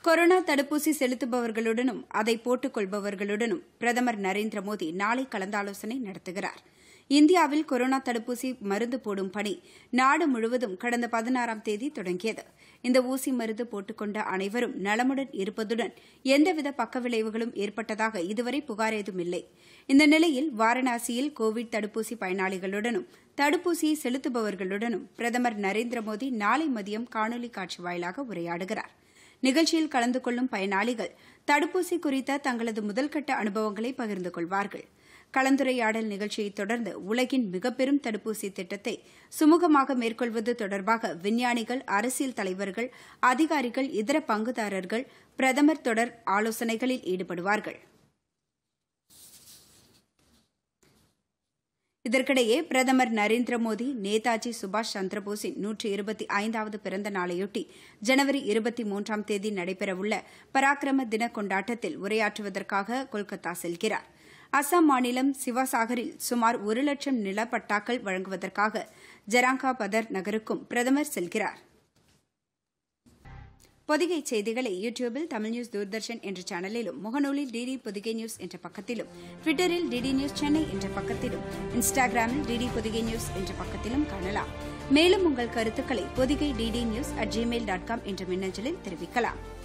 corona தடுப்பூசி செலுத்துபவர்களுடனும் அதை போட்டுக் கொள்பவர்களுடனும் பிரதமர் நரேந்திர மோடி நாளை கலந்தாலோசனை நடத்துகிறார் இந்தியாவில் கொரோனா தடுப்பூசி மருந்து போடும் பணி நாடு முழுவதும் கடந்த பதினாறாம் தேதி தொடங்கியது இந்த ஊசி மருந்து போட்டுக்கொண்ட அனைவரும் நலமுடன் இருப்பதுடன் எந்தவித பக்கவிளைவுகளும் ஏற்பட்டதாக இதுவரை புகார் ஏதும் இல்லை இந்த நிலையில் வாரணாசியில் கோவிட் தடுப்பூசி பயனாளிகளுடனும் தடுப்பூசியை செலுத்துபவர்களுடனும் பிரதமர் நரேந்திர மோடி நாளை மதியம் காணொலி காட்சி வாயிலாக உரையாடுகிறார் நிகழ்ச்சியில் கலந்து கொள்ளும் பயனாளிகள் தடுப்பூசி குறித்த தங்களது முதல்கட்ட அனுபவங்களை பகிர்ந்து கொள்வார்கள் கலந்துரையாடல் நிகழ்ச்சியைத் தொடர்ந்து உலகின் மிகப்பெரும் தடுப்பூசி திட்டத்தை சுமூகமாக மேற்கொள்வது தொடர்பாக விஞ்ஞானிகள் அரசியல் தலைவர்கள் அதிகாரிகள் இதர பங்குதாரர்கள் பிரதமர் தொடர் ஆலோசனைகளில் ஈடுபடுவார்கள் இதற்கிடையே பிரதமர் நரேந்திர மோடி நேதாஜி சுபாஷ் சந்திரபோஸின் நூற்றி இருபத்தி ஐந்தாவது பிறந்த நாளையொட்டி ஜனவரி இருபத்தி மூன்றாம் தேதி நடைபெறவுள்ள பராக்கிரம தின கொண்டாட்டத்தில் உரையாற்றுவதற்காக கொல்கத்தா செல்கிறார் அசாம் மாநிலம் சிவசாகரில் சுமார் ஒரு லட்சம் நிலப்பட்டாக்கள் வழங்குவதற்காக ஜராங்கா பதர் நகருக்கும் பிரதமர் செல்கிறார் பொதிகை செய்திகளை யூடியூபில் தமிழ் நியூஸ் தூர்தர்ஷன் என்ற சேனலிலும் முகநூலில் டிடி பொதிகை நியூஸ் என்ற பக்கத்திலும் ட்விட்டரில் டிடி நியூஸ் சென்னை என்ற பக்கத்திலும் இன்ஸ்டாகிராமில் டிடி பொதிகை நியூஸ் என்ற பக்கத்திலும் காணலாம் மேலும் உங்கள் கருத்துக்களை Podhigai DD news at Gmail dot com என்ற மின்னஞ்சலில் தெரிவிக்கலாம்